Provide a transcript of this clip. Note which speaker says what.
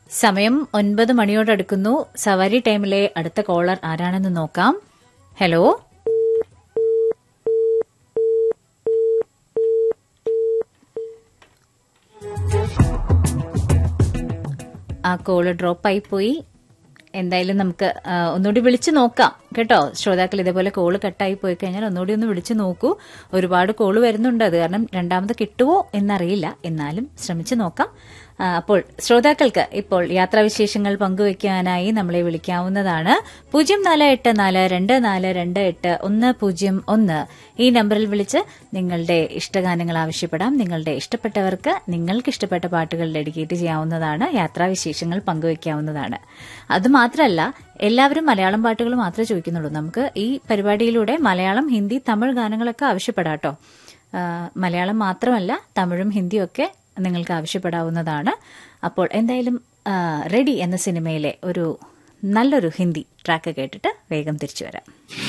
Speaker 1: സമയം ഒൻപത് മണിയോടടുക്കുന്നു സവാരി ടൈമിലെ അടുത്ത കോളർ ആരാണെന്ന് നോക്കാം ഹലോ ആ കോള് ഡ്രോപ്പ് ആയി പോയി എന്തായാലും നമുക്ക് ആ, ഒന്നുകൂടി വിളിച്ചു നോക്കാം കേട്ടോ ശ്രോതാക്കൾ ഇതേപോലെ കോള് കട്ടായി പോയി കഴിഞ്ഞാൽ ഒന്നുകൂടി ഒന്ന് വിളിച്ചു നോക്കൂ ഒരുപാട് കോള് വരുന്നുണ്ട് അത് കാരണം രണ്ടാമത് കിട്ടുമോ എന്നറിയില്ല എന്നാലും ശ്രമിച്ചു നോക്കാം ആ, അപ്പോൾ ശ്രോതാക്കൾക്ക് ഇപ്പോൾ യാത്രാവിശേഷങ്ങൾ പങ്കുവയ്ക്കാനായി നമ്മളെ വിളിക്കാവുന്നതാണ് പൂജ്യം നാല് എട്ട് നാല് രണ്ട് നാല് രണ്ട് എട്ട് ഒന്ന് പൂജ്യം ഒന്ന് ഈ നമ്പറിൽ വിളിച്ച് നിങ്ങളുടെ ഇഷ്ടഗാനങ്ങൾ ആവശ്യപ്പെടാം നിങ്ങളുടെ ഇഷ്ടപ്പെട്ടവർക്ക് നിങ്ങൾക്ക് ഇഷ്ടപ്പെട്ട പാട്ടുകൾ ഡെഡിക്കേറ്റ് ചെയ്യാവുന്നതാണ് യാത്രാവിശേഷങ്ങൾ പങ്കുവയ്ക്കാവുന്നതാണ് അതുമാത്രമല്ല എല്ലാവരും മലയാളം പാട്ടുകൾ മാത്രമേ ചോദിക്കുന്നുള്ളൂ നമുക്ക് ഈ പരിപാടിയിലൂടെ മലയാളം ഹിന്ദി തമിഴ് ഗാനങ്ങളൊക്കെ ആവശ്യപ്പെടാം കേട്ടോ ആ, മലയാളം മാത്രമല്ല തമിഴും ഹിന്ദിയും ഒക്കെ നിങ്ങൾക്ക് ആവശ്യപ്പെടാവുന്നതാണ് അപ്പോൾ എന്തായാലും ആ, റെഡി എന്ന സിനിമയിലെ ഒരു നല്ലൊരു ഹിന്ദി ട്രാക്ക് കേട്ടിട്ട് വേഗം തിരിച്ചു വരാം